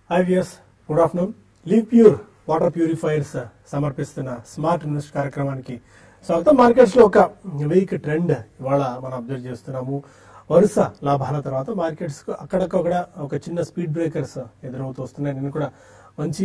High views good afternoon Livpure water purifiers సమర్పిస్తున్న smart invest కార్యక్రమానికి స్వాగతం markets లో ఒక వీక్ ట్రెండ్ ఇవాళ మనం అబ్జర్వ్ చేస్తున్నాము వరుస లాభాల తర్వాత మార్కెట్స్ కు అక్కడక్కడ ఒక చిన్న స్పీడ్ బ్రేకర్స్ ఎదురవుతూ వస్తున్నాయి నేను కూడా మంచి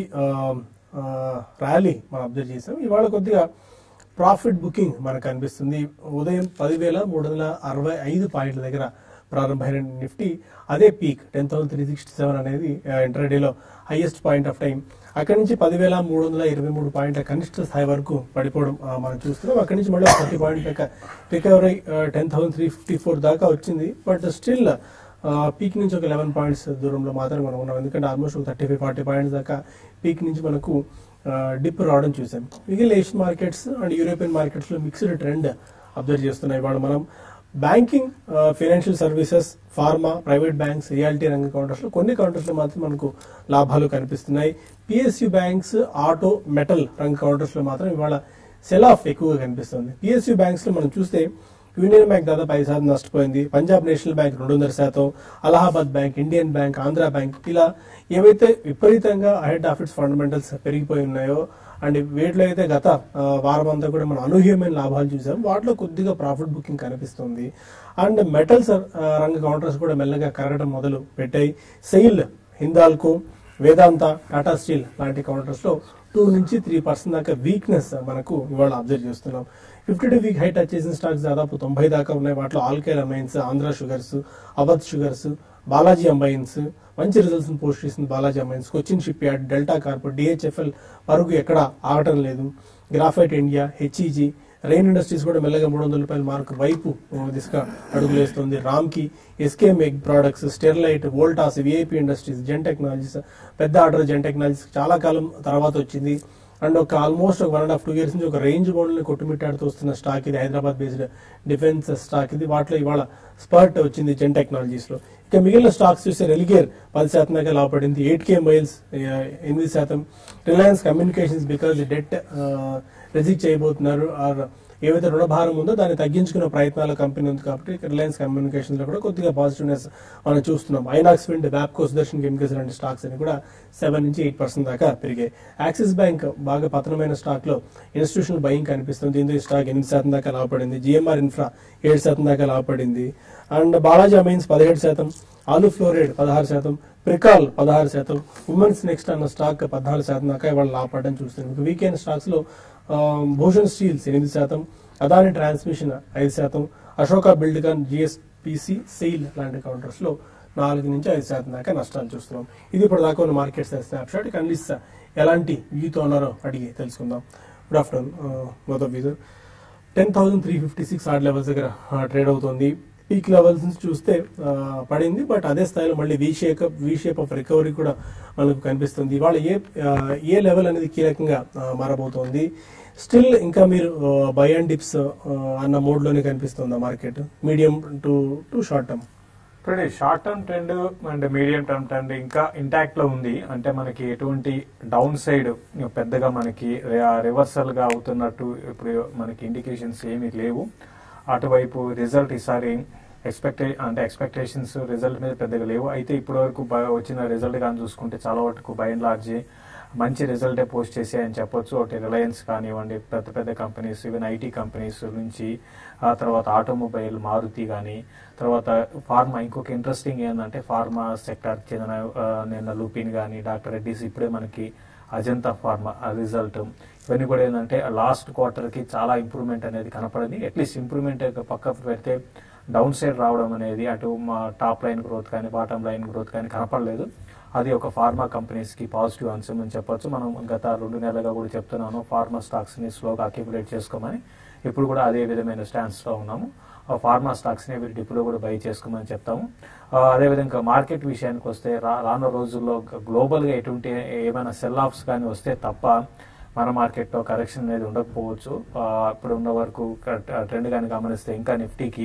ర్యాలీ మనం అబ్జర్వ్ చేసాం ఇవాళ కొద్దిగా ప్రాఫిట్ బుకింగ్ మనకు అనిపిస్తుంది ఉదయం పదివేల మూడు వందల అరవై ఐదు పాయింట్ల దగ్గర ప్రారంభమైన నిఫ్టీ అదే peak ten thousand three sixty seven అనేది ఇంటర్డేలో హైయెస్ట్ పాయింట్ ఆఫ్ టైం అక్కడి నుంచి పదివేల మూడు వందల ఇరవై మూడు పాయింట్ల కనిష్ట స్థాయి వరకు పడిపోవడం ఆ, మనం చూస్తున్నాం అక్కడి నుంచి మళ్ళీ థర్టీ పాయింట్ దాకా recovery ten thousand three fifty four దాకా వచ్చింది బట్ స్టిల్ పీక్ నుంచి ఒక లెవెన్ పాయింట్స్ దూరంలో మాత్రమే మనం ఉన్నాం ఎందుకంటే ఆల్మోస్ట్ ఒక థర్టీ ఫైవ్ ఫార్టీ పాయింట్స్ దాకా పీక్ నుంచి మనకు డిప్ రావడం చూసాం మిగిలిన Asian markets and European markets లో మిక్స్డ్ ట్రెండ్ అబ్జర్వ్ చేస్తున్నాయి ఇవాళ మనం banking financial services pharma private banks reality రంగ కౌంటర్స్ లో కొన్ని కౌంటర్స్ లో మాత్రం మనకు లాభాలు కనిపిస్తున్నాయి పిఎస్యు బ్యాంక్స్ ఆటో మెటల్ రంగ కౌంటర్స్ లో మాత్రం ఇవాళ సెల్ ఆఫ్ ఎక్కువగా కనిపిస్తుంది పిఎస్యు బ్యాంక్స్ లో మనం చూస్తే యూనియన్ బ్యాంక్ దాదాపు ఐదు శాతం నష్టపోయింది పంజాబ్ నేషనల్ బ్యాంక్ రెండున్నర శాతం Allahabad bank Indian bank Andhra bank ఇలా ఏవైతే విపరీతంగా హెడ్ ఆఫీస్ ఫండమెంటల్స్ పెరిగిపోయి ఉన్నాయో అండ్ వీటిలో అయితే గత ఆ, వారం అంతా కూడా మనం అనూహ్యమైన లాభాలు చూసాం వాటిలో కొద్దిగా ప్రాఫిట్ బుకింగ్ కనిపిస్తుంది అండ్ మెటల్స్ రంగ కౌంటర్స్ కూడా మెల్లగా కరగడం మొదలు పెట్టాయి సెయిల్ హిందాల్కో వేదాంత టాటా స్టీల్ లాంటి కౌంటర్స్ లో టూ నుంచి త్రీ పర్సెంట్ దాకా వీక్నెస్ మనకు ఇవాళ అబ్జర్వ్ చేస్తున్నాం fifty two week high touch చేసిన స్టాక్స్ దాదాపు తొంభై దాకా ఉన్నాయి వాటిలో Alkyl Amines Andhra Sugars Avadh Sugars Balaji Amines మంచి రిజల్ట్స్ పోస్ట్ చేసింది Balaji Amines Cochin shipyard Delta Corp DHFL పరుగు ఎక్కడ ఆగటం లేదు graphite India HEG Rain Industries కూడా మెల్లగా మూడు వందల రూపాయల మార్క్ వైపు ఆ, దిశగా అడుగులేస్తుంది Ramky SKM Egg Products Sterlite Voltas VIP Industries Zen Technologies పెద్ద ఆర్డర్ జెన్ టెక్నాలజీస్ చాలా కాలం తర్వాత వచ్చింది అండ్ ఒక ఆల్మోస్ట్ ఒక one and half two years నుంచి ఒక రేంజ్ బౌండ్ని కొట్టుమిట్టాడుతూ వస్తున్న స్టాక్ ఇది హైదరాబాద్ బేస్డ్ డిఫెన్స్ స్టాక్ ఇది వాటిలో ఇవాళ స్పర్ట్ వచ్చింది జెన్ టెక్నాలజీస్ లో ఇక మిగిలిన స్టాక్స్ చూస్తే రెలిగేర్ పది శాతం దాకా లాభపడింది ఎయిట్ కే మైల్స్ ఎనిమిది శాతం Reliance Communications because debt rejig చేయబోతున్నారు ఆర్ ఏవైతే రుణభారం ఉందో దాన్ని తగ్గించుకునే ప్రయత్నాలు కంపెనీ ఉంది కాబట్టి రిలయన్స్ కమ్యూనికేషన్స్ లో కూడా కొద్దిగా పాజిటివ్నెస్ మనం చూస్తున్నాం ఐనాక్స్ విండ్ వ్యాప్కో సుదర్శన్ కెమికల్స్ లాంటి స్టాక్స్ అని కూడా సెవెన్ నుంచి ఎయిట్ పర్సెంట్ దాకా పెరిగాయి యాక్సిస్ బ్యాంక్ బాగా పతనమైన స్టాక్ లో ఇన్స్టిట్యూషనల్ బయింగ్ కనిపిస్తుంది దీంతో ఈ స్టాక్ ఎనిమిది శాతం దాకా లాభపడింది జిఎంఆర్ ఇన్ఫ్రా ఏడు శాతం దాకా లాభపడింది అండ్ బాలాజీ అమైన్స్ పదిహేడు శాతం ఆలు ఫ్లోరైడ్ పదహారు శాతం ప్రికాల్ పదహారు శాతం ఉమెన్స్ నెక్స్ట్ అన్న స్టాక్ పద్నాలుగు శాతం దాకా ఇవాళ లాభపడడం చూస్తున్నాం వీకెండ్ స్టాక్స్ లో ఆ, భూషణ్ స్టీల్స్ ఎనిమిది శాతం అదాని ట్రాన్స్మిషన్ ఐదు శాతం అశోక బిల్డ్కాన్ జిఎస్పిసి సెయిల్ లాంటి కౌంటర్స్ లో నాలుగు నుంచి ఐదు శాతం దాకా నష్టాలు చూస్తున్నాం ఇది ఇప్పుడు దాకా ఉన్న మార్కెట్ స్నాప్ షాట్ కండిస్ ఎలాంటి వ్యూతో ఉన్నారో అడిగి తెలుసుకుందాం గుడ్ ఆఫ్టర్నూన్ మొదటి view ten thousand three fifty six odd levels దగ్గర ట్రేడ్ అవుతుంది పీక్ లెవెల్స్ నుంచి చూస్తే ఆ, పడింది బట్ అదే స్థాయిలో మళ్ళీ V shape V shape of recovery కూడా మనకు కనిపిస్తుంది ఇవాళ ఏ ఆ, ఏ లెవెల్ అనేది కీలకంగా ఆ, మారబోతోంది స్టిల్ ఇంకా మీరు బై అండ్ డిప్స్ అన్న మోడ్ లోనే కనిపిస్తుంది market medium to to short term ఇప్పుడు short term trend and medium term trend ఇంకా ఇంటాక్ట్ లో ఉంది అంటే మనకి ఎటువంటి డౌన్ సైడ్ పెద్దగా మనకి రివర్సల్ గా అవుతున్నట్టు ఇప్పుడు మనకి ఇండికేషన్స్ ఏమీ లేవు అటువైపు రిజల్ట్ ఈసారి ఎక్స్పెక్టే అంటే ఎక్స్పెక్టేషన్స్ రిజల్ట్ మీద పెద్దగా లేవు అయితే ఇప్పటి వరకు వచ్చిన రిజల్ట్ కానీ చూసుకుంటే చాలా వరకు బై అండ్ లార్జ్ మంచి రిజల్టే పోస్ట్ చేసాయని చెప్పొచ్చు ఒకటి రిలయన్స్ కానివ్వండి పెద్ద పెద్ద కంపెనీస్ ఈవెన్ ఐటీ కంపెనీస్ నుంచి ఆ తర్వాత ఆటోమొబైల్ మారుతి కానీ తర్వాత ఫార్మా ఇంకొక ఇంట్రెస్టింగ్ ఏంటంటే ఫార్మా సెక్టర్ చెందిన ఆ, నిన్న లూపిన్ కానీ డాక్టర్ రెడ్డిస్ ఇప్పుడే మనకి అజంతా ఫార్మా రిజల్ట్ ఇవన్నీ కూడా ఏంటంటే లాస్ట్ క్వార్టర్ కి చాలా ఇంప్రూవ్మెంట్ అనేది కనపడింది అట్లీస్ట్ ఇంప్రూవ్మెంట్ పక్కకు పెడితే డౌన్ సైడ్ రావడం అనేది అటు మా టాప్ లైన్ గ్రోత్ కానీ బాటమ్ లైన్ గ్రోత్ కానీ కనపడలేదు అది ఒక ఫార్మా కంపెనీస్ కి పాజిటివ్ అంశం అని చెప్పొచ్చు మనం గత రెండు నెలలుగా కూడా చెప్తున్నాను ఫార్మా స్టాక్స్ ని స్లోగా అక్యుములేట్ చేసుకోమని ఇప్పుడు కూడా అదే విధమైన స్టాన్స్ లో ఉన్నాము ఆ ఫార్మా స్టాక్స్ ని వీరి డిప్లో కూడా బై చేసుకోమని చెప్తాము ఆ, అదేవిధంగా మార్కెట్ విషయానికి వస్తే రా రానున్న రోజుల్లో గ్లోబల్ గా ఎటువంటి ఏమైనా సెల్ ఆఫ్స్ కానీ వస్తే తప్ప మన మార్కెట్లో కరెక్షన్ అనేది ఉండకపోవచ్చు ఆ, ఇప్పుడు ఉన్న వరకు ట్రెండ్ కానీ గమనిస్తే ఇంకా నిఫ్టీకి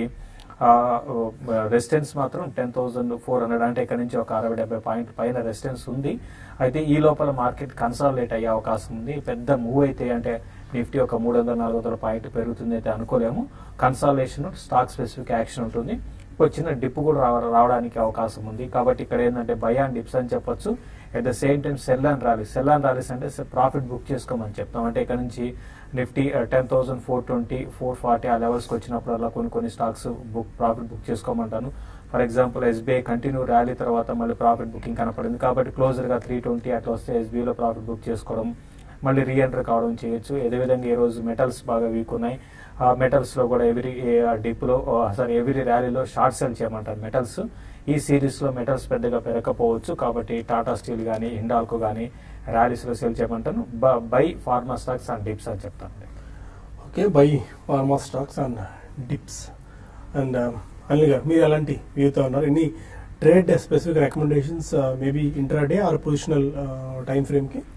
రెసిస్టెన్స్ మాత్రం టెన్ థౌసండ్ ఫోర్ హండ్రెడ్ అంటే ఇక్కడ నుంచి ఒక అరవై డెబ్బై పాయింట్ పైన రెసిస్టెన్స్ ఉంది అయితే ఈ లోపల మార్కెట్ కన్సాలిడేట్ అయ్యే అవకాశం ఉంది పెద్ద మూవ్ అయితే అంటే నిఫ్టీ ఒక మూడు వందల నాలుగు వందల పాయింట్ పెరుగుతుంది అయితే అనుకోలేము కన్సాలేషన్ స్టాక్ స్పెసిఫిక్ యాక్షన్ ఉంటుంది చిన్న డిప్ కూడా రావ- రావడానికి అవకాశం ఉంది కాబట్టి ఇక్కడ ఏంటంటే బై అండ్ డిప్స్ అని చెప్పొచ్చు at the same time sell and rallies sell and rallies అంటే ప్రాఫిట్ బుక్ చేసుకోమని చెప్తాం అంటే ఇక్కడ నుంచి Nifty ten thousand four twenty four forty ఆ లెవెల్స్కి వచ్చినప్పుడు అలా కొన్ని కొన్ని స్టాక్స్ బుక్ ప్రాఫిట్ బుక్ చేసుకోమంటాను for example SBI continue rally తర్వాత మళ్ళీ ప్రాఫిట్ బుకింగ్ కనపడింది కాబట్టి క్లోజర్ గా త్రీ ట్వంటీ అట్లా వస్తే ఎస్బీఐలో ప్రాఫిట్ బుక్ చేసుకోవడం మళ్ళీ రీఎంటర్ కావడం చేయొచ్చు అదేవిధంగా ఈ రోజు మెటల్స్ బాగా వీక్ ఉన్నాయి ఆ మెటల్స్ లో కూడా ఎవరీ డిప్ లో సారీ ఎవరీ ర్యాలీలో షార్ట్ సెల్ చేయమంటారు మెటల్స్ ఈ సిరీస్ లో మెటల్స్ పెద్దగా పెరగకపోవచ్చు కాబట్టి టాటా స్టీల్ గానీ హిండాల్కో గానీ ర్యాలీస్ లో సేల్ చేయమంటాను buy pharma stocks and dips అని చెప్తాను okay buy pharma stocks and dips and Anil గారు మీరు ఎలాంటి వ్యూతో ఉన్నారు any trade specific recommendations maybe intraday or positional time frame కి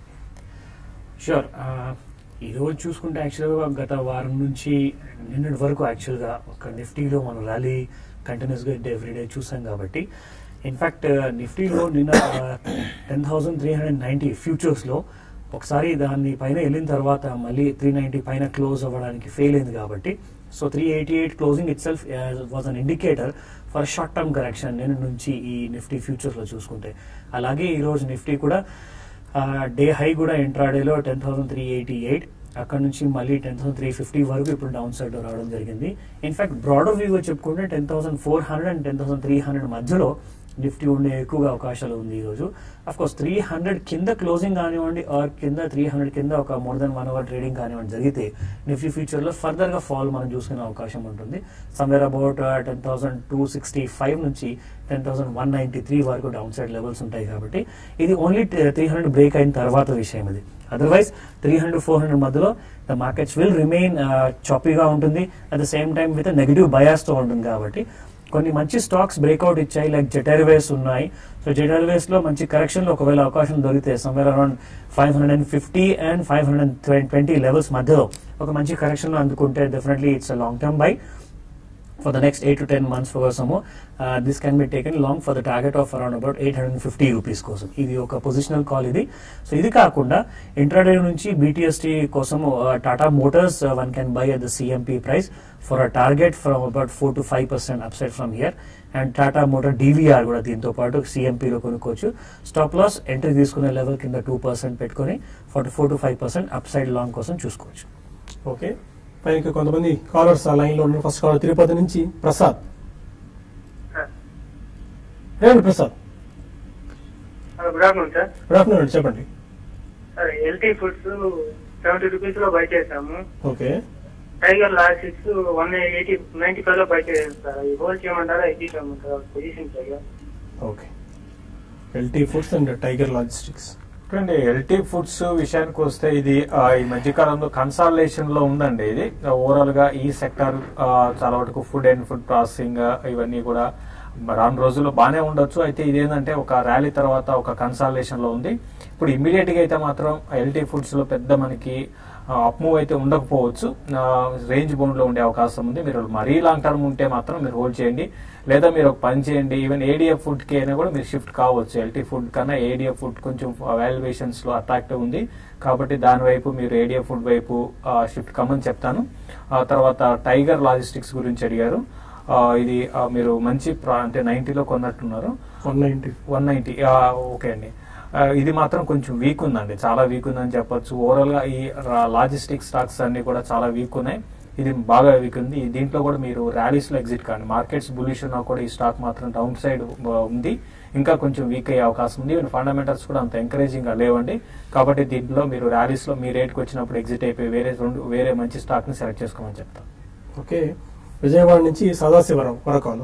షూర్ ఈరోజు చూసుకుంటే యాక్చువల్గా గత వారం నుంచి నిన్నటి వరకు యాక్చువల్గా ఒక నిఫ్టీలో మనం ర్యాలీ కంటిన్యూస్గా ఎవ్రీడే చూసాం కాబట్టి ఇన్ఫ్యాక్ట్ నిఫ్టీలో నిన్న ten thousand three hundred ninety ఫ్యూచర్స్లో ఒకసారి దాన్ని పైన వెళ్ళిన తర్వాత మళ్ళీ త్రీ నైంటీ పైన క్లోజ్ అవ్వడానికి ఫెయిల్ అయింది కాబట్టి so three eighty eight closing itself was an indicator for short term correction నిన్న నుంచి ఈ నిఫ్టీ ఫ్యూచర్స్లో చూసుకుంటే అలాగే ఈరోజు నిఫ్టీ కూడా డే హై కూడా ఇంట్రాడేలో ten thousand three eighty eight అక్కడ నుంచి మళ్ళీ టెన్ థౌసండ్ త్రీ ఫిఫ్టీ వరకు ఇప్పుడు డౌన్ సైడ్ రావడం జరిగింది ఇన్ఫాక్ట్ బ్రాడర్ వ్యూ చెప్పుకుంటే ten thousand four hundred and ten thousand three hundred మధ్యలో నిఫ్టీ ఉండే ఎక్కువగా అవకాశాలు ఉంది ఈ రోజు అఫ్ కోర్స్ త్రీ హండ్రెడ్ కింద క్లోజింగ్ కానివ్వండి ఆర్ కింద త్రీ హండ్రెడ్ కింద ఒక more than one hour trading కానివ్వండి జరిగితే నిఫ్టీ ఫ్యూచర్ లో ఫర్దర్ గా ఫాల్ మనం చూసుకునే అవకాశం ఉంటుంది somewhere about ten thousand two sixty five నుంచి ten thousand one ninety three వరకు డౌన్ సైడ్ లెవెల్స్ ఉంటాయి కాబట్టి ఇది ఓన్లీ త్రీ హండ్రెడ్ బ్రేక్ అయిన తర్వాత విషయం ఇది otherwise three hundred four hundred మధ్యలో ద మార్కెట్స్ విల్ రిమైన్ చాపీగా ఉంటుంది at the same time with negative bias తో ఉంటుంది కాబట్టి కొన్ని మంచి స్టాక్స్ బ్రేక్అవుట్ ఇచ్చాయి లైక్ జెట్ ఎయిర్వేస్ ఉన్నాయి సో జెట్ ఎయిర్వేస్ లో మంచి కరెక్షన్ లో ఒకవేళ అవకాశం దొరికితే somewhere around five hundred and fifty and five hundred and twenty levels మధ్యలో ఒక మంచి కరెక్షన్ లో అందుకుంటే definitely it's long term buy for the next 8 to 10 months for some more uh, this can be taken long for the target of around about 850 rupees కోసం ఇది ఒక positional call ఇది so ఇది కాకుండా ఇంట్రాడే నుంచి BTST కోసం Tata Motors one can buy at the CMP price for a target from about four to five percent upside from here and Tata Motor DVR కూడా దీంతో పాటు సిఎంపీలో కొనుక్కోవచ్చు స్టాప్ లాస్ ఎంట్రీ తీసుకునే లెవెల్ కింద టూ పర్సెంట్ పెట్టుకుని forty four to five percent upside long కోసం చూసుకోవచ్చు ఓకే పైన ఇంకా కొంతమంది కాలర్స్ ఆ లైన్ లో ఉన్నారు ఫస్ట్ కాలర్ తిరుపతి నుంచి ప్రసాద్ రేవండి Prasad good afternoon sir good afternoon అండి చెప్పండి sir LT Foods seventy rupees లో బై చేసాము okay Tiger last six one eighty ninety five లో బై చేసాం సార్ ఈ హోల్ చేయమంటారా ఇది చేయమంటారా position Tiger okay LT Foods and Tiger Logistics చూడండి ఎల్టీ ఫుడ్స్ విషయానికి వస్తే ఇది ఆ, ఈ మధ్య కాలంలో కన్సాలేషన్ లో ఉందండి ఇది ఓవరాల్ గా ఈ సెక్టర్ చాలా వరకు ఫుడ్ అండ్ ఫుడ్ ప్రాసెసింగ్ ఇవన్నీ కూడా రాను రోజుల్లో బాగానే ఉండొచ్చు అయితే ఇదేంటంటే ఒక ర్యాలీ తర్వాత ఒక కన్సాలేషన్ లో ఉంది ఇప్పుడు ఇమీడియట్ గా అయితే మాత్రం ఎల్టీ ఫుడ్స్ లో పెద్ద మనకి అప్ మూవ్ అయితే ఉండకపోవచ్చు రేంజ్ బౌండ్ లో ఉండే అవకాశం ఉంది మీరు మరీ లాంగ్ టర్మ్ ఉంటే మాత్రం మీరు హోల్డ్ చేయండి లేదా మీరు ఒక పని చేయండి ఈవెన్ ఏడిఎఫ్ ఫుడ్ కి అయినా కూడా మీరు షిఫ్ట్ కావచ్చు ఎల్టీ ఫుడ్ కన్నా ఏడిఎఫ్ ఫుడ్ కొంచెం వాల్యుయేషన్స్ లో అట్రాక్టివ్ ఉంది కాబట్టి దాని వైపు మీరు ఏడిఎఫ్ ఫుడ్ వైపు షిఫ్ట్ కమ్మని చెప్తాను ఆ తర్వాత టైగర్ లాజిస్టిక్స్ గురించి అడిగారు ఆ, ఇది ఆ, మీరు మంచి ప్రా- అంటే నైన్టీలో కొన్నట్టున్నారు one ninety one ninety okay అండి ఆ, ఇది మాత్రం కొంచెం వీక్ ఉందండి చాలా వీక్ ఉందని చెప్పొచ్చు ఓవరాల్ గా ఈ లాజిస్టిక్ స్టాక్స్ అన్ని కూడా చాలా వీక్ ఉన్నాయి ఇది బాగా వీక్ ఉంది ఈ దీంట్లో కూడా మీరు ర్యాలీస్ లో ఎగ్జిట్ కాండి మార్కెట్స్ బులిష్ ఉన్నా కూడా ఈ స్టాక్ మాత్రం డౌన్ సైడ్ ఉంది ఇంకా కొంచెం వీక్ అయ్యే అవకాశం ఉంది ఈవెన్ ఫండమెంటల్స్ కూడా అంత ఎంకరేజింగ్ గా లేవండి కాబట్టి దీంట్లో మీరు ర్యాలీస్ లో మీ రేట్కి వచ్చినప్పుడు ఎగ్జిట్ అయిపోయి వేరే రెండు వేరే మంచి స్టాక్ ని సెలెక్ట్ చేసుకోమని చెప్తాను ఓకే విజయవాడ నుంచి సదాశివరావు మరొకరు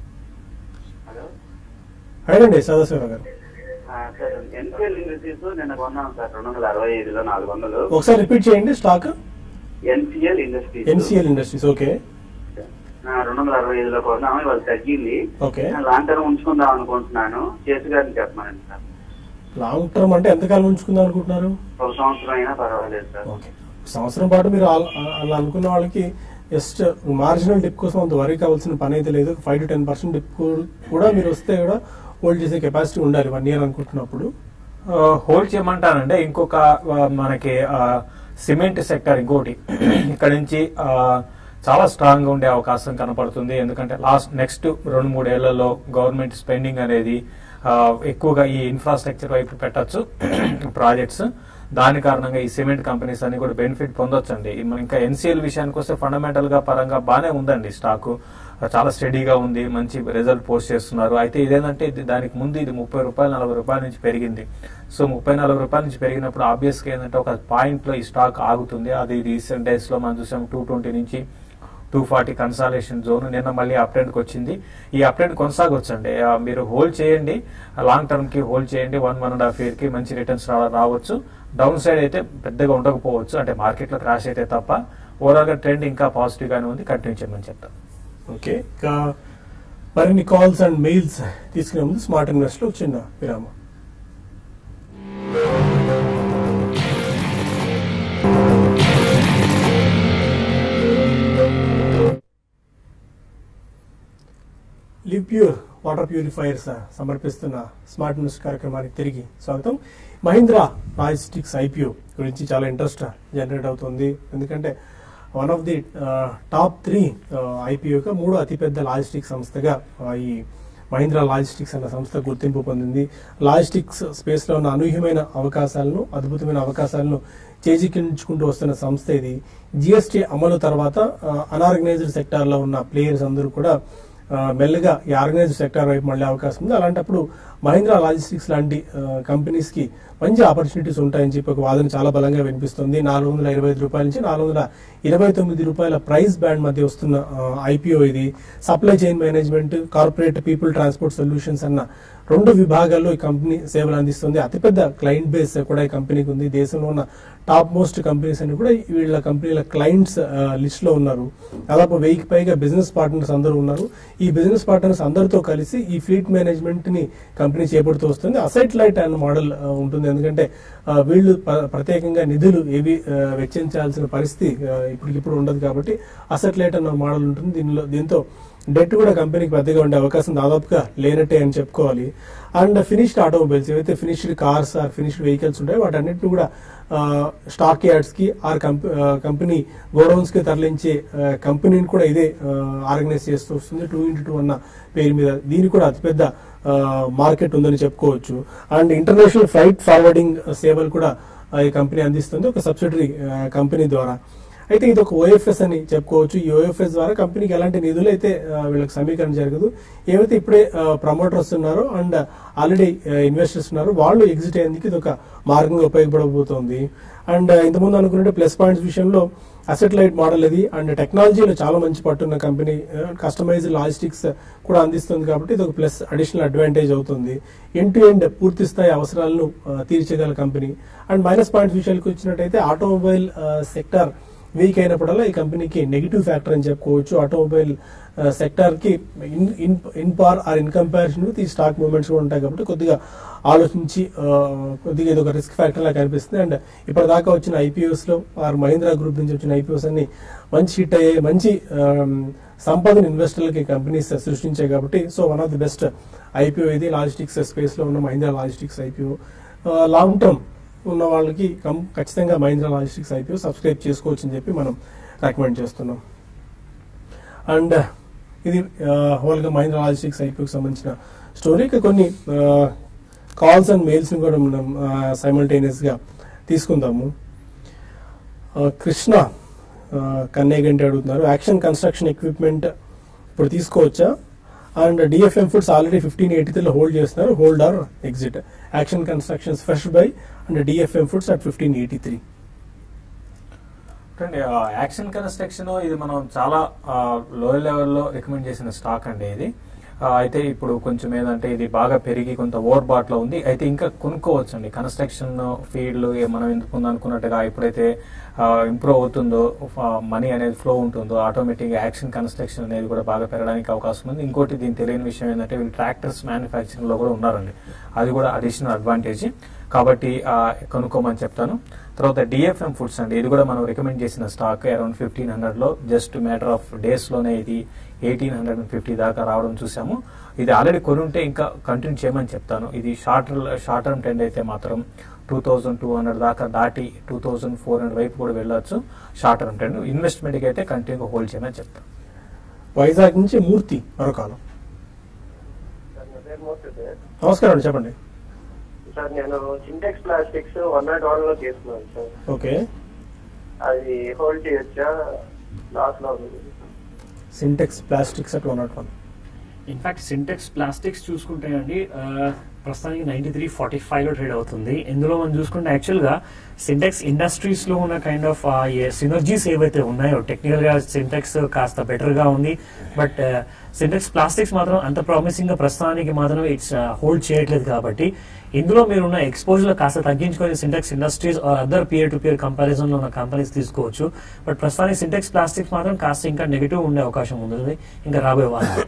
హలో అడగండి సదాశివరావు గారు ఆ, సార్ ఎన్పిఎల్ ఇండస్ట్రీస్ నిన్న కొన్నాం సార్ రెండు వందల అరవై ఐదులో నాలుగు వందలు ఒకసారి రిపీట్ చేయండి stock NCL Industries NCL Industries okay ఆ, రెండు వందల అరవై ఐదులో కొన్నాము ఇవాళ తగ్గింది ఓకే నేను లాంగ్ టర్మ్ ఉంచుకుందాం అనుకుంటున్నాను చేసు గారిని చెప్పమనండి సార్ లాంగ్ టర్మ్ అంటే ఎంతకాలం ఉంచుకుందాం అనుకుంటున్నారు ఒక సంవత్సరం అయినా పర్వాలేదు సార్ ఓకే సంవత్సరం పాటు మీరు అల- అలా అనుకున్న వాళ్ళకి జస్ట్ మార్జినల్ డిప్ కోసం అంత వరీ కావాల్సిన పని అయితే లేదు five to ten percent dip కూడా మీరు వస్తే కూడా హోల్డ్ చేసే కెపాసిటీ ఉండాలి వన్ ఇయర్ అనుకుంటున్నప్పుడు హోల్డ్ చేయమంటానంటే ఇంకొక ఆ, మనకి సిమెంట్ సెక్టర్ ఇంకోటి ఇక్కడ నుంచి చాలా స్ట్రాంగ్ గా ఉండే అవకాశం కనపడుతుంది ఎందుకంటే లాస్ట్ నెక్స్ట్ రెండు మూడేళ్లలో గవర్నమెంట్ స్పెండింగ్ అనేది ఆ, ఎక్కువగా ఈ ఇన్ఫ్రాస్ట్రక్చర్ వైపు పెట్టచ్చు ప్రాజెక్ట్స్ దాని కారణంగా ఈ సిమెంట్ కంపెనీస్ అన్ని కూడా బెనిఫిట్ పొందొచ్చండి ఈ మన ఇంకా ఎన్సీఎల్ విషయానికి వస్తే ఫండమెంటల్ గా పరంగా బాగానే ఉందండి స్టాక్ చాలా స్టడీగా ఉంది మంచి రిజల్ట్ పోస్ట్ చేస్తున్నారు అయితే ఇదేంటంటే ఇది దానికి ముందు ఇది ముప్పై రూపాయలు నలభై రూపాయల నుంచి పెరిగింది సో ముప్పై నలభై రూపాయల నుంచి పెరిగినప్పుడు ఆబ్వియస్ గా ఏంటంటే ఒక పాయింట్ లో ఈ స్టాక్ ఆగుతుంది అది రీసెంట్ డేస్ లో మనం చూసాం టూ ట్వంటీ నుంచి టూ ఫార్టీ కన్సాలేషన్ జోన్ నిన్న మళ్ళీ అప్డేట్ వచ్చింది ఈ అప్డేట్ కొనసాగొచ్చండి ఆ, మీరు హోల్డ్ చేయండి లాంగ్ టర్మ్ కి హోల్డ్ చేయండి one one and half year కి మంచి రిటర్న్స్ రావచ్చు డౌన్ సైడ్ అయితే పెద్దగా ఉండకపోవచ్చు అంటే మార్కెట్ లో క్రాష్ అయితే తప్ప ఓవరాల్ గా ట్రెండ్ ఇంకా పాజిటివ్ గానే ఉంది కంటిన్యూ చేయమని చెప్తాను ఓకే ఇంకా మరిన్ని కాల్స్ అండ్ మెయిల్స్ తీసుకునే ముందు స్మార్ట్ ఇన్వెస్ట్ లో చిన్న విరామం లివ్ ప్యూర్ వాటర్ ప్యూరిఫైయర్స్ సమర్పిస్తున్న స్మార్ట్ న్యూస్ కార్యక్రమానికి తిరిగి స్వాగతం మహీంద్రా లాజిస్టిక్స్ ఐపీఓ గురించి చాలా ఇంట్రెస్ట్ జనరేట్ అవుతుంది ఎందుకంటే one of the top three ఐపీఓగా మూడో అతిపెద్ద లాజిస్టిక్ సంస్థగా ఆ, ఈ మహీంద్రా లాజిస్టిక్స్ అన్న సంస్థ గుర్తింపు పొందింది లాజిస్టిక్స్ స్పేస్ లో ఉన్న అనూహ్యమైన అవకాశాలను అద్భుతమైన అవకాశాలను చేజిక్కించుకుంటూ వస్తున్న సంస్థ ఇది జిఎస్టీ అమలు తర్వాత అనార్గనైజ్డ్ సెక్టార్ లో ఉన్న ప్లేయర్స్ అందరూ కూడా ఆ, మెల్లగా ఈ ఆర్గనైజ్డ్ సెక్టార్ వైపు మళ్ళీ అవకాశం ఉంది అలాంటప్పుడు మహీంద్రా లాజిస్టిక్స్ లాంటి కంపెనీస్ కి మంచి ఆపర్చునిటీస్ ఉంటాయని చెప్పి ఒక వాదన చాలా బలంగా వినిపిస్తుంది నాలుగు వందల ఇరవై ఐదు రూపాయల నుంచి నాలుగు వందల ఇరవై తొమ్మిది రూపాయల ప్రైస్ బ్యాండ్ మధ్య వస్తున్న ఐపీఓ ఇది supply chain management corporate people transport solutions అన్న రెండు విభాగాల్లో ఈ కంపెనీ సేవలు అందిస్తుంది అతిపెద్ద క్లయింట్ బేస్ కూడా ఈ కంపెనీకి ఉంది దేశంలో ఉన్న టాప్ మోస్ట్ కంపెనీస్ అన్ని కూడా వీళ్ళ కంపెనీల క్లయింట్స్ లిస్ట్ లో ఉన్నారు దాదాపు వెయ్యికి పైగా బిజినెస్ పార్ట్నర్స్ అందరూ ఉన్నారు ఈ బిజినెస్ పార్ట్నర్స్ అందరితో కలిసి ఈ ఫ్లీట్ మేనేజ్మెంట్ ని కంపెనీ చేపడుతూ వస్తుంది అసైట్ లైట్ అన్న మోడల్ ఉంటుంది ఎందుకంటే ఆ, వీళ్ళు ప్ర- ప్రత్యేకంగా నిధులు ఏవి ఆ, వెచ్చించాల్సిన పరిస్థితి ఆ, ఇప్పటికిప్పుడు ఉండదు కాబట్టి అసెట్ లైట్ అన్న మోడల్ ఉంటుంది దీనిలో దీంతో డెట్ కూడా కంపెనీకి పెద్దగా ఉండే అవకాశం దాదాపుగా లేనట్టే అని చెప్పుకోవాలి అండ్ ఫినిష్డ్ ఆటోమొబైల్స్ ఏవైతే finished cars or finished vehicles ఉంటాయో వాటన్నిటిని కూడా స్టాక్ యార్డ్స్ కి ఆర్ కంపెనీ గోడౌన్స్ కి తరలించే ఆ, కంపెనీని కూడా ఇదే ఆర్గనైజ్ చేస్తూ వస్తుంది టూ ఇంటూ టూ అన్న పేరు మీద దీనికి కూడా అతిపెద్ద మార్కెట్ ఉందని చెప్పుకోవచ్చు అండ్ ఇంటర్నేషనల్ ఫ్లైట్ ఫార్వర్డింగ్ సేవలు కూడా ఆ, ఈ కంపెనీ అందిస్తుంది ఒక సబ్సిడరీ కంపెనీ ద్వారా అయితే ఇది ఒక ఓఎఫ్ఎస్ అని చెప్పుకోవచ్చు ఈ ఓఎఫ్ఎస్ ద్వారా కంపెనీకి ఎలాంటి నిధులు అయితే ఆ, వీళ్ళకి సమీకరణ జరగదు ఏవైతే ఇప్పుడే ప్రమోటర్స్ ఉన్నారో అండ్ ఆల్రెడీ ఇన్వెస్టర్స్ ఉన్నారో వాళ్ళు ఎగ్జిట్ అయ్యేందుకు ఇది ఒక మార్గంగా ఉపయోగపడబోతోంది అండ్ ఇంతకుముందు అనుకున్నట్టు ప్లస్ పాయింట్స్ విషయంలో అసెట్ లైట్ మోడల్ ఇది అండ్ టెక్నాలజీలో చాలా మంచి పట్టున్న కంపెనీ కస్టమైజ్ లాజిస్టిక్స్ కూడా అందిస్తుంది కాబట్టి ఇది ఒక ప్లస్ అడిషనల్ అడ్వాంటేజ్ అవుతుంది ఎండ్ టు ఎండ్ పూర్తి స్థాయి అవసరాలను ఆ, తీర్చగల కంపెనీ అండ్ మైనస్ పాయింట్స్ విషయానికి వచ్చినట్టయితే ఆటోమొబైల్ సెక్టర్ వీక్ అయినప్పుడల్లా ఈ కంపెనీకి నెగిటివ్ ఫ్యాక్టర్ అని చెప్పుకోవచ్చు ఆటోమొబైల్ సెక్టార్ కి in in in par or in comparison with ఈ స్టాక్ మూవ్మెంట్స్ కూడా ఉంటాయి కాబట్టి కొద్దిగా ఆలోచించి ఆ, కొద్దిగా ఇది ఒక రిస్క్ ఫ్యాక్టర్ లా కనిపిస్తుంది అండ్ ఇప్పటిదాకా వచ్చిన ఐపీఓస్ లో ఆర్ మహీంద్రా గ్రూప్ నుంచి వచ్చిన ఐపీఓస్ అన్ని మంచి హిట్ అయ్యాయి మంచి ఆమ్, సంపదను ఇన్వెస్టర్లకి కంపెనీస్ సృష్టించాయి కాబట్టి so one of the best IPO ఇది లాజిస్టిక్స్ స్పేస్ లో ఉన్న Mahindra Logistics IPO long term ఉన్న వాళ్ళకి కం- ఖచ్చితంగా మహీంద్రా లాజిస్టిక్స్ ఐపీఓ సబ్స్క్రైబ్ చేసుకోవచ్చు అని చెప్పి మనం రికమెండ్ చేస్తున్నాం అండ్ ఇది హోల్ గా మహీంద్రా లాజిస్టిక్స్ ఐపీఓకి సంబంధించిన స్టోరీ ఇక కొన్ని కాల్స్ అండ్ మెయిల్స్ ని కూడా మనం సైమల్టేనియస్ గా తీసుకుందాము ఆ, కృష్ణ కన్నేగంటి అడుగుతున్నారు యాక్షన్ కన్స్ట్రక్షన్ ఎక్విప్మెంట్ ఇప్పుడు తీసుకోవచ్చా and DFM Foods already fifteen eighty త్రీలో హోల్డ్ చేస్తున్నారు hold or exit Action Constructions fresh buy and DFM Foods at fifteen eighty three చూడండి యాక్షన్ కన్స్ట్రక్షన్ ఇది మనం చాలా లో లెవెల్లో రికమెండ్ చేసిన స్టాక్ అండి ఇది ఆ, అయితే ఇప్పుడు కొంచెం ఏంటంటే ఇది బాగా పెరిగి కొంత ఓవర్ బాట్ లో ఉంది అయితే ఇంకా కొనుక్కోవచ్చు అండి కన్స్ట్రక్షన్ ఫీల్డ్ మనం ఎందుకు అనుకున్నట్టుగా ఎప్పుడైతే ఇంప్రూవ్ అవుతుందో మనీ అనేది ఫ్లో ఉంటుందో ఆటోమేటిక్ యాక్షన్ కన్స్ట్రక్షన్ అనేది కూడా బాగా పెరగడానికి అవకాశం ఉంది ఇంకోటి దీని తెలియని విషయం ఏంటంటే వీళ్ళు ట్రాక్టర్స్ మ్యానుఫ్యాక్చరింగ్ లో కూడా ఉన్నారండి అది కూడా అడిషనల్ అడ్వాంటేజ్ కాబట్టి ఆ, కొనుక్కోమని చెప్తాను తర్వాత డిఎఫ్ఎం ఫుడ్స్ అండి ఇది కూడా మనం రికమెండ్ చేసిన స్టాక్ అరౌండ్ ఫిఫ్టీన్ హండ్రెడ్ లో జస్ట్ మ్యాటర్ ఆఫ్ డేస్ లోనే ఇది ఎయిటీన్ హండ్రెడ్ అండ్ ఫిఫ్టీ దాకా రావడం చూసాము ఇది ఆల్రెడీ కొని ఉంటే ఇంకా కంటిన్యూ చేయమని చెప్తాను ఇది షార్ట్ షార్ట్ టర్మ్ ట్రెండ్ అయితే మాత్రం టూ థౌజండ్ టూ హండ్రెడ్ దాకా దాటి టూ థౌజండ్ ఫోర్ హండ్రెడ్ వైపు కూడా వెళ్ళొచ్చు షార్ట్ టర్మ్ ట్రెండ్ ఇన్వెస్ట్మెంట్కి అయితే కంటిన్యూగా హోల్డ్ చేయమని చెప్తాను వైజాగ్ నుంచి మూర్తి మరో కాలం సార్ నా పేరు మూర్తి సార్ నమస్కారం అండి చెప్పండి సార్ నేను Sintex plastics one nought one లో తీసుకున్నాను సార్ ఓకే అది హోల్డ్ చేయొచ్చా లాస్ లో ఉంది Sintex plastics at one nought one in fact Sintex plastics చూసుకుంటే అండి ఆ, ప్రస్తుతానికి నైన్టీ త్రీ ఫార్టీ ఫైవ్ లో ట్రేడ్ అవుతుంది ఇందులో మనం చూసుకుంటే యాక్చువల్ గా సింటెక్స్ ఇండస్ట్రీస్ లో ఉన్న కైండ్ ఆఫ్ సినర్జీస్ ఏవైతే ఉన్నాయో టెక్నికల్ గా సింటెక్స్ కాస్త బెటర్ గా ఉంది బట్ సింటెక్స్ ప్లాస్టిక్స్ మాత్రం అంత ప్రామిసింగ్ గా ప్రస్తుతానికి మాత్రం ఇట్స్ హోల్డ్ చేయట్లేదు కాబట్టి ఇందులో మీరున్న ఎక్స్పోజర్ కాస్త తగ్గించుకొని Sintex industries other peer to peer comparison లో ఉన్న కంపెనీస్ తీసుకోవచ్చు బట్ ప్రస్తుతానికి సింటెక్స్ ప్లాస్టిక్స్ మాత్రం కాస్త ఇంకా నెగిటివ్ ఉండే అవకాశం ఉంది ఇంకా రాబోయే వాళ్ళు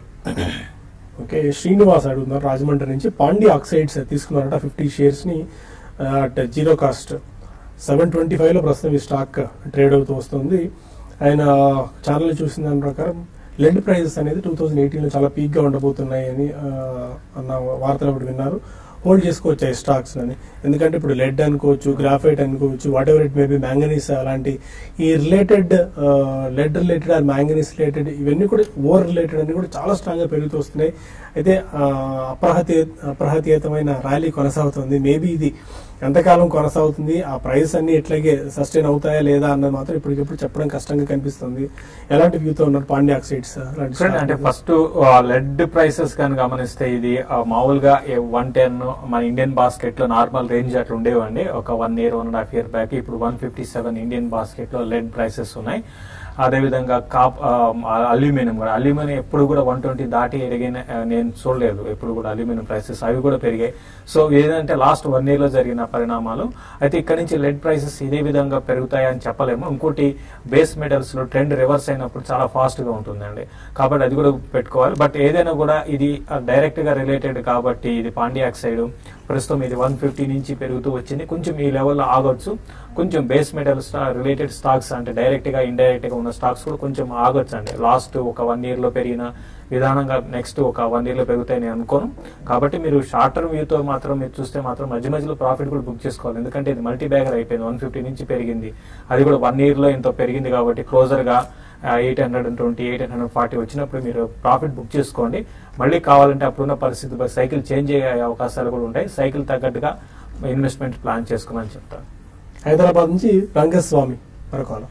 ఓకే శ్రీనివాస్ అడుగుతున్నారు రాజమండ్రి నుంచి పాండి ఆక్సైడ్స్ తీసుకున్నారట ఫిఫ్టీ షేర్స్ ని at zero cost seven twenty five లో ప్రస్తుతం ఈ స్టాక్ ట్రేడ్ అవుతూ వస్తుంది ఆయన ఛానల్ చూసిన దాని ప్రకారం లెడ్ ప్రైజెస్ అనేది టూ థౌజండ్ ఎయిటీన్ లో చాలా పీక్ గా ఉండబోతున్నాయి అని ఆ, అన్న వార్తలు ఒకటి విన్నారు హోల్డ్ చేసుకోవచ్చు ఈ స్టాక్స్ అని ఎందుకంటే ఇప్పుడు లెడ్ అనుకోవచ్చు గ్రాఫైట్ అనుకోవచ్చు whatever it maybe manganese అలాంటి ఈ related lead related or manganese related ఇవన్నీ కూడా ఓవర్ రిలేటెడ్ అన్ని కూడా చాలా స్ట్రాంగ్ గా పెరుగుతూ వస్తున్నాయి అయితే ఆ, అప్రహతీ అప్రహతీయతమైన ర్యాలీ కొనసాగుతుంది మేబీ ఇది ఎంతకాలం కొనసాగుతుంది ఆ ప్రైస్ అన్ని ఎట్లాగే సస్టైన్ అవుతాయా లేదా అన్నది మాత్రం ఇప్పటికిప్పుడు చెప్పడం కష్టంగా కనిపిస్తుంది ఎలాంటి వ్యూతో ఉన్నారు పాండి ఆక్సైడ్స్ అలాంటి చూడండి అంటే stock? ఫస్ట్ లెడ్ ప్రైసెస్ కానీ గమనిస్తే ఇది ఆ, మామూలుగా వన్ టెన్ మన ఇండియన్ బాస్కెట్ లో నార్మల్ రేంజ్ అట్లా ఉండేవండి ఒక one year one and half year back ఇప్పుడు one fifty seven Indian basket లో లెడ్ ప్రైసెస్ ఉన్నాయి అదేవిధంగా కాప్ అల్యూమినియం కూడా అల్యూమినియం ఎప్పుడు కూడా వన్ ట్వంటీ దాటి ఎరిగిన ఆ, నేను చూడలేదు ఎప్పుడు కూడా అల్యూమినియం ప్రైసెస్ అవి కూడా పెరిగాయి సో ఏదంటే లాస్ట్ వన్ ఇయర్ లో జరిగిన పరిణామాలు అయితే ఇక్కడ నుంచి లెడ్ ప్రైసెస్ ఇదే విధంగా పెరుగుతాయని చెప్పలేము ఇంకోటి బేస్ మెటల్స్ లో ట్రెండ్ రివర్స్ అయినప్పుడు చాలా ఫాస్ట్ గా ఉంటుందండి కాబట్టి అది కూడా పెట్టుకోవాలి బట్ ఏదైనా కూడా ఇది డైరెక్ట్ గా రిలేటెడ్ కాబట్టి ఇది పాండి ఆక్సైడ్ ప్రస్తుతం ఇది వన్ ఫిఫ్టీ నుంచి పెరుగుతూ వచ్చింది కొంచెం ఈ లెవెల్లో ఆగొచ్చు కొంచెం బేస్ మెటల్స్ రిలేటెడ్ స్టాక్స్ అంటే డైరెక్ట్ గా ఇండైరెక్ట్ గా ఉన్న స్టాక్స్ కూడా కొంచెం ఆగొచ్చు అండి లాస్ట్ ఒక వన్ ఇయర్ లో పెరిగిన విధానంగా నెక్స్ట్ ఒక వన్ ఇయర్ లో పెరుగుతాయని అనుకోను కాబట్టి మీరు షార్ట్ టర్మ్ వ్యూతో మాత్రం మీరు చూస్తే మాత్రం మధ్య మధ్యలో ప్రాఫిట్ కూడా బుక్ చేసుకోవాలి ఎందుకంటే ఇది మల్టీ బ్యాగర్ అయిపోయింది వన్ ఫిఫ్టీ నుంచి పెరిగింది అది కూడా వన్ ఇయర్ లో ఎంతో పెరిగింది కాబట్టి క్లోజర్ గా eight hundred and twenty eight hundred forty వచ్చినప్పుడు మీరు ప్రాఫిట్ బుక్ చేసుకోండి మళ్ళీ కావాలంటే అప్పుడున్న పరిస్థితి సైకిల్ చేంజ్ అయ్యే అవకాశాలు కూడా ఉంటాయి సైకిల్ తగ్గట్టుగా ఇన్వెస్ట్మెంట్ ప్లాన్ చేసుకోమని చెప్తాను హైదరాబాద్ నుంచి రంగస్వామి మరొక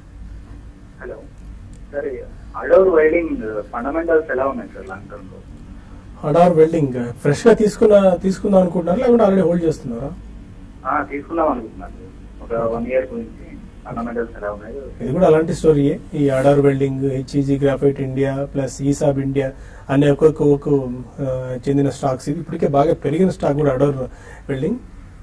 hello sir Ador welding fundamentals ఎలా ఉన్నాయి సార్ లాంగ్ టర్మ్ లో అడార్ వెల్డింగ్ ఫ్రెష్ గా తీసుకున్న తీసుకుందాం అనుకుంటున్నారా లేకుంటే ఆల్రెడీ హోల్డ్ చేస్తున్నారా ఆ, తీసుకుందాం అనుకుంటున్నాను సార్. ఒక వన్ ఇయర్ గురించి ఫండమెంటల్స్ ఎలా ఉన్నాయో ఇది కూడా అలాంటి స్టోరీయే ఈ Ador welding HEG graphite India plus ESAB India అనే ఒక్కొక్క ఒక్కొక్క ఆ, చెందిన స్టాక్స్ ఇది ఇప్పటికే బాగా పెరిగిన స్టాక్ కూడా అడోర్ వెల్డింగ్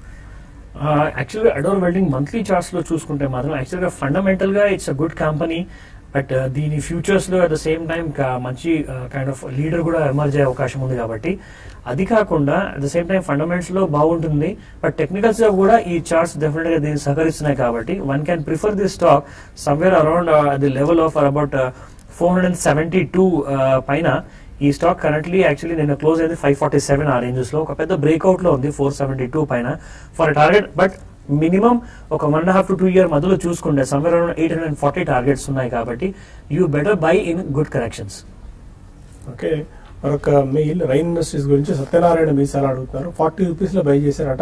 యాక్చువల్గా అడోర్ వెల్డింగ్ మంత్లీ చార్ట్స్ లో చూసుకుంటే మాత్రం యాక్చువల్గా ఫండమెంటల్ గా it's a good company but దీని ఫ్యూచర్స్ లో అట్ ద సేమ్ టైం మంచి కైండ్ ఆఫ్ లీడర్ కూడా ఎమర్జ్ అయ్యే అవకాశం ఉంది కాబట్టి అది కాకుండా at the same time fundamentals లో బాగుంటుంది బట్ టెక్నికల్స్ లో కూడా ఈ చార్ట్స్ డెఫినెట్ గా దీన్ని సహకరిస్తున్నాయి కాబట్టి one can prefer this stock somewhere around the level of about four hundred seventy two పైన ఈ స్టాక్ కరెంట్లీ యాక్చువల్లీ నేను క్లోజ్ అయింది ఫైవ్ ఫార్టీ సెవెన్ ఆ రేంజెస్ లో ఒక పెద్ద బ్రేక్అవుట్ లో ఉంది ఫోర్ సెవెంటీ టూ పైన ఫర్ టార్గెట్ బట్ మినిమం ఒక one and half to two year మధ్యలో చూసుకుంటే somewhere around eight hundred forty targets ఉన్నాయి కాబట్టి you better buy in good corrections okay మరొక మెయిల్ రైన్ ఇండస్ట్రీస్ గురించి సత్యనారాయణ మీసాలు అడుగుతున్నారు ఫార్టీ రూపీస్ లో బై చేశారట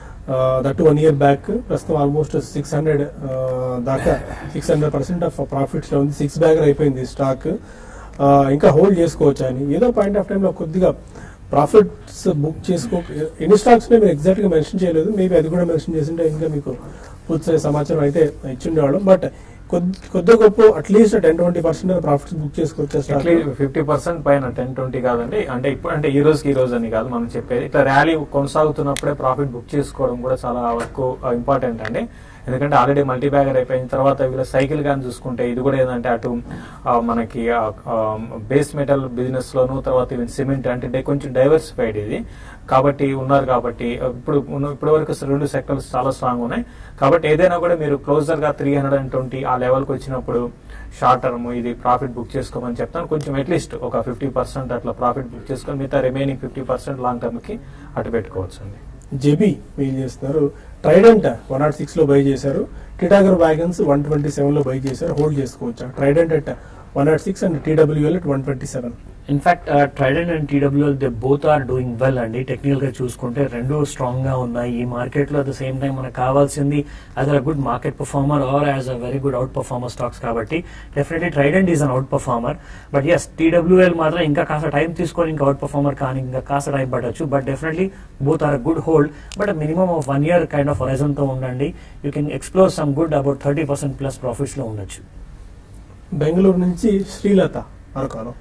దట్ వన్ ఇయర్ బ్యాక్ ప్రస్తుతం ఆల్మోస్ట్ సిక్స్ హండ్రెడ్ దాకా six hundred percent of profits లో ఉంది సిక్స్ బ్యాగర్ అయిపోయింది స్టాక్ ఇంకా హోల్డ్ చేసుకోవచ్చు అని ఏదో పాయింట్ ఆఫ్ టైంలో కొద్దిగా ప్రాఫిట్స్ బుక్ చేసుకో ఎన్ని స్టాక్స్ మీరు ఎగ్జాక్ట్ గా మెన్షన్ చేయలేదు మేబీ అది కూడా మెన్షన్ చేసింటే ఇంకా మీకు పూర్తి సమాచారం అయితే ఇచ్చిండేవాళ్ళం బట్ కొద్ది గొప్ప at least ten twenty percent profits book చేసుకోవచ్చు స్టాక్ ఫిఫ్టీ పర్సెంట్ పైన టెన్ ట్వంటీ కాదండి అంటే ఇప్పుడు అంటే ఈ రోజుకి ఈ రోజు అని కాదు మనం చెప్పేది ఇట్లా ర్యాలీ కొనసాగుతున్నప్పుడే ప్రాఫిట్ బుక్ చేసుకోవడం కూడా చాలా వరకు ఇంపార్టెంట్ అండి ఎందుకంటే ఆల్రెడీ మల్టీ బ్యాగర్ అయిపోయిన తర్వాత వీళ్ళ సైకిల్ కానీ చూసుకుంటే ఇది కూడా ఏంటంటే అటు ఆ, మనకి బేస్ మెటల్ బిజినెస్ లోను తర్వాత ఈవెన్ సిమెంట్ అంటే డే- కొంచెం డైవర్సిఫైడ్ ఇది కాబట్టి ఉన్నారు కాబట్టి ఇప్పుడు ఉన్న- ఇప్పటి వరకు రెండు సెక్టర్స్ చాలా స్ట్రాంగ్ ఉన్నాయి కాబట్టి ఏదైనా కూడా మీరు క్లోజర్ గా త్రీ హండ్రెడ్ అండ్ ట్వంటీ ఆ లెవెల్ కి వచ్చినప్పుడు షార్ట్ టర్మ్ ఇది ప్రాఫిట్ బుక్ చేసుకోమని చెప్తాను కొంచెం అట్లీస్ట్ ఒక ఫిఫ్టీ పర్సెంట్ అట్లా ప్రాఫిట్ బుక్ చేసుకొని మిగతా remaining fifty percent long term కి అటు పెట్టుకోవచ్చు అండి జెబీ మెయిల్ చేస్తున్నారు ట్రైడెంట్ వన్ నాట్ సిక్స్ లో బై చేశారు Titagarh wagons one twenty seven లో బై చేశారు హోల్డ్ చేసుకోవచ్చు Trident at one nought six and TWL at one twenty seven in fact Trident and TWL they both are doing well అండి technical గా చూసుకుంటే రెండు strong గా ఉన్నాయి ఈ మార్కెట్ లో అట్ ద సేమ్ టైం మనకు కావాల్సింది as a good market performer or as a very good outperformer stocks కాబట్టి definitely Trident is an outperformer but yes TWL మాత్రం ఇంకా కాస్త టైం తీసుకొని ఇంకా అవుట్ పర్ఫార్మర్ కానీ ఇంకా కాస్త టైం పడవచ్చు but definitely both are good hold but minimum of one year kind of horizon తో ఉండండి you can explore some good about thirty percent plus profits లో ఉండొచ్చు బెంగళూరు నుంచి శ్రీలత మరొకరు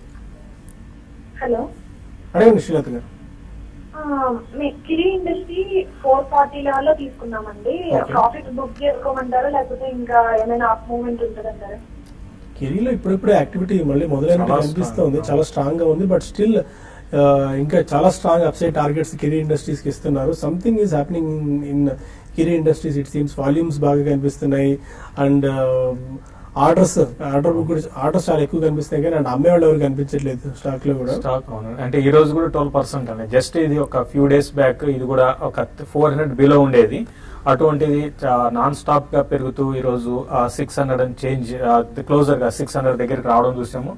హలో అడగండి శ్రీలత గారు కిరీ ఇండస్ట్రీ ఫోర్ ఫార్టీ లెవెల్లో తీసుకున్నామండి Okay. ప్రాఫిట్ బుక్ చేసుకోమంటారా లేకపోతే ఇంకా ఏమైనా అప్ మూవ్మెంట్ ఉంటుందంటారా కెరీలో ఇప్పుడిప్పుడే యాక్టివిటీ మళ్ళీ మొదలైనట్టు చాలా కనిపిస్తుంది strong. చాలా స్ట్రాంగ్ గా ఉంది బట్ స్టిల్ ఇంకా చాలా strong upside targets Kiri industries కి ఇస్తున్నారు something is happening in Kiri industries it seems volumes బాగా కనిపిస్తున్నాయి and orders order book orders చాలా ఎక్కువ కనిపిస్తున్నాయి కానీ అండ్ అమ్మేవాళ్ళు ఎవరు కనిపించట్లేదు స్టాక్ లో కూడా స్టాక్ అవును అంటే ఈ రోజు కూడా ట్వెల్వ్ పర్సెంట్ అండి జస్ట్ ఇది ఒక ఫ్యూ డేస్ బ్యాక్ ఇది కూడా ఒక ఫోర్ హండ్రెడ్ బిలో ఉండేది అటువంటిది నాన్ స్టాప్ గా పెరుగుతూ ఈ రోజు six hundred and change closer గా సిక్స్ హండ్రెడ్ దగ్గరికి రావడం చూసాము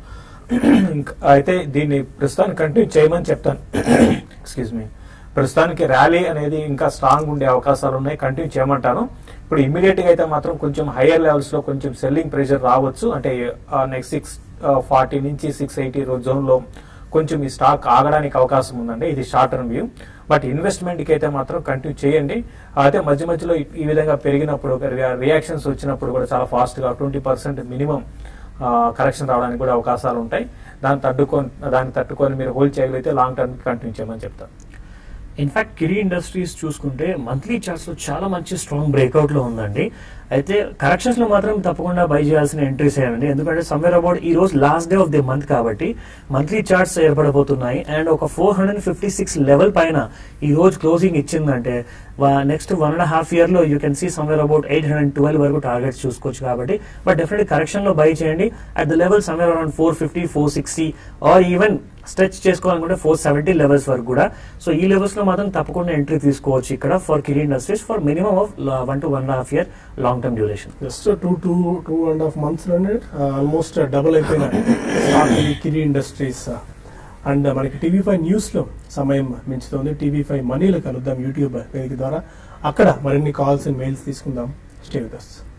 ఇంకా అయితే దీన్ని ప్రస్తుతానికి కంటిన్యూ చేయమని చెప్తాను ఎక్స్క్యూజ్ మీ ప్రస్తుతానికి ర్యాలీ అనేది ఇంకా స్ట్రాంగ్ ఉండే అవకాశాలు ఉన్నాయి కంటిన్యూ చేయమంటాను ఇప్పుడు ఇమీడియట్ గా అయితే మాత్రం కొంచెం హైయర్ లెవెల్స్ లో కొంచెం సెల్లింగ్ ప్రెషర్ రావచ్చు అంటే నెక్స్ట్ సిక్స్ ఫార్టీ నుంచి సిక్స్ ఎయిటీ జోన్ లో కొంచెం ఈ స్టాక్ ఆగడానికి అవకాశం ఉందండి ఇది short term view but investment కి అయితే మాత్రం కంటిన్యూ చేయండి అయితే మధ్య మధ్యలో ఈ- ఈ విధంగా పెరిగినప్పుడు రియాక్షన్స్ వచ్చినప్పుడు కూడా చాలా ఫాస్ట్ గా ట్వంటీ పర్సెంట్ మినిమం కరెక్షన్ రావడానికి కూడా అవకాశాలు ఉంటాయి దాన్ని తట్టుకొని దాన్ని తట్టుకొని మీరు హోల్డ్ చేయగలిగితే లాంగ్ టర్మ్ కంటిన్యూ చేయమని చెప్తాను ఇన్ఫాక్ట్ కిరీ ఇండస్ట్రీస్ చూసుకుంటే మంత్లీ చార్ట్స్ లో చాలా మంచి స్ట్రాంగ్ బ్రేక్అవుట్ లో ఉందండి అయితే కరెక్షన్స్ లో మాత్రం తప్పకుండా బై చేయాల్సిన ఎంట్రీస్ ఏనండి ఎందుకంటే సమ్వేర్ అబౌట్ ఈ రోజు last day of the month కాబట్టి మంత్లీ చార్ట్స్ ఏర్పడబోతున్నాయి అండ్ ఒక four hundred fifty six level పైన ఈ రోజు క్లోజింగ్ ఇచ్చిందంటే next one and half year లో you can see somewhere about eight hundred twelve వరకు టార్గెట్స్ చూసుకోవచ్చు కాబట్టి బట్ డెఫినెట్లీ కరెక్షన్ లో బై చేయండి at the level somewhere around four fifty four sixty or even stretch చేసుకోవాలనుకుంటే four seventy levels వరకు కూడా so ఈ లెవెల్స్ లో మాత్రం తప్పకుండా ఎంట్రీ తీసుకోవచ్చు ఇక్కడ for Kiri industries for minimum of one to one half year long term duration just two two two and half months లోనే ఆల్మోస్ట్ డబుల్ అయిపోయిన స్టాక్ ఇది కిరీ ఇండస్ట్రీస్ అండ్ మనకి టీవీ ఫైవ్ న్యూస్ లో సమయం మించుతోంది టీవీ ఫైవ్ మనీలో కలుద్దాం యూట్యూబ్ వేదిక ద్వారా అక్కడ మరిన్ని కాల్స్ అండ్ మెయిల్స్ తీసుకుందాం స్టే విత్ us